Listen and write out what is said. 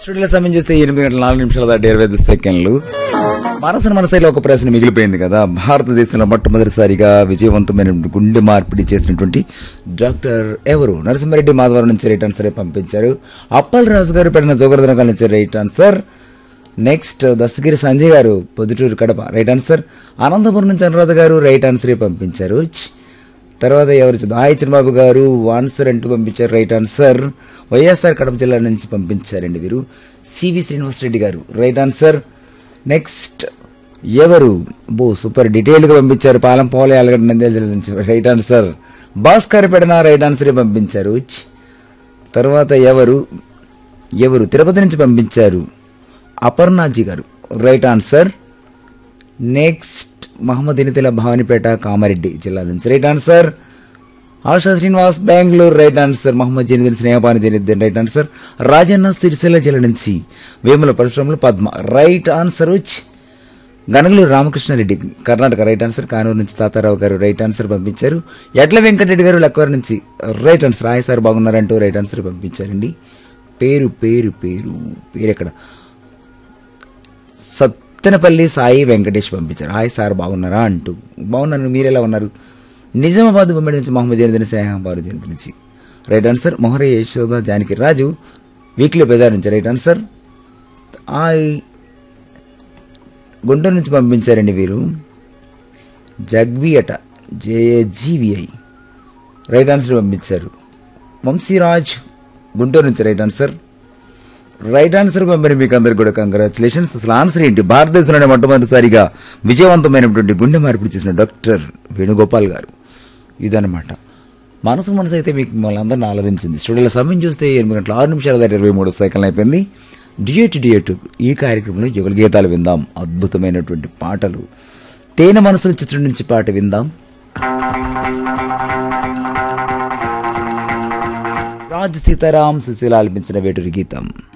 స్టూడియోలో సమయం చూస్తే ఎనిమిది గంటల నాలుగు నిమిషాల దాటి ఇరవై ఐదు సెకండ్లు మనసును మనసైలో ఒక ప్రశ్న మిగిలిపోయింది కదా భారతదేశంలో మొట్టమొదటిసారిగా విజయవంతమైన గుండె మార్పిడి చేసినటువంటి డాక్టర్ ఎవరు నరసింహారెడ్డి మాధవరం నుంచి రైట్ ఆన్సర్ పంపించారు అప్పల్ రాజు గారు పెట్టిన జోగరదనకాల నుంచి right answer next Dastagiri Sanjay garu Proddatur Kadapa right answer Anantapur నుంచి అనురాధ గారు రైట్ ఆన్సర్ పంపించారు ఛ్! తర్వాత ఎవరు చూద్దాం హాయ్ చిన్నబాబు గారు ఆన్సర్ అంటూ పంపించారు రైట్ ఆన్సర్ వైఎస్ఆర్ కడప జిల్లా నుంచి పంపించారండి వీరు సివి శ్రీనివాసరెడ్డి గారు రైట్ ఆన్సర్ నెక్స్ట్ ఎవరు బో సూపర్ డీటెయిల్గా పంపించారు పాలెం పోలే అలగడ్డ నంద్యాల జిల్లా నుంచి right answer Bhaskar Pedana right answer పంపించారు ఛ్! తర్వాత ఎవరు ఎవరు తిరుపతి నుంచి పంపించారు Aparnaji garu right answer next Mohammed ఇనితిల భవానిపేట కామారెడ్డి జిల్లా నుంచి right answer Asha Srinivas Bengaluru right answer Mohammed జనిదిన్ స్నేహపాని జనిదిన్ రైట్ ఆన్సర్ రాజన్న సిరిసిల్ల జిల్లా నుంచి వేముల పరిశ్రమలు పద్మ రైట్ ఆన్సర్ వచ్చి గనగలూరు రామకృష్ణారెడ్డి కర్ణాటక రైట్ ఆన్సర్ కానూరు నుంచి తాతారావు గారు రైట్ ఆన్సర్ పంపించారు ఎడ్ల వెంకటరెడ్డి గారు లక్వర్ నుంచి రైట్ ఆన్సర్ హాయ్ సార్ బాగున్నారంటూ రైట్ ఆన్సర్ పంపించారండి పేరు పేరు పేరు పేరు ఎక్కడ సత్తెనపల్లి సాయి వెంకటేష్ పంపించారు హాయ్ సార్ బాగున్నారా అంటూ బాగున్నాను మీరు ఎలా ఉన్నారు నిజామాబాద్ బొమ్మడి నుంచి మొహమ్మద్ జనిదిన స్నేహబారు జనిది నుంచి రైట్ ఆన్సర్ మొహరే యశోద జానకి రాజు వీక్లీ బజార్ నుంచి రైట్ ఆన్సర్ హాయ్ గుంటూరు నుంచి పంపించారండి వీరు జగ్వి అట జేజీవిఐ రైట్ ఆన్సర్ పంపించారు వంశీరాజ్ గుంటూరు నుంచి రైట్ ఆన్సర్ రైట్ ఆన్సర్ పంపిన మీకు అందరికి కూడా కంగ్రాచులేషన్స్ అసలు ఆన్సర్ ఏంటి భారతదేశంలోనే మొట్టమొదటిసారిగా విజయవంతమైనటువంటి గుండె మార్పిడి చేసిన డాక్టర్ వేణుగోపాల్ గారు ఇదనమాట మనసు మనసు అయితే మీకు మిమ్మల్ని అందరిని ఆలోచించింది స్టూడియోలో సమయం చూస్తే ఎనిమిది గంటల ఆరు నిమిషాల దాటి ఇరవై మూడు సైకిల్ అయిపోయింది డియేట్ డియేట్ ఈ కార్యక్రమంలో యుగల గీతాలు విందాం అద్భుతమైనటువంటి పాటలు తేనె మనసుల చిత్రం నుంచి పాట విందాం రాజ్ సీతారాం సుశీల ఆలపించిన వేటూరి గీతం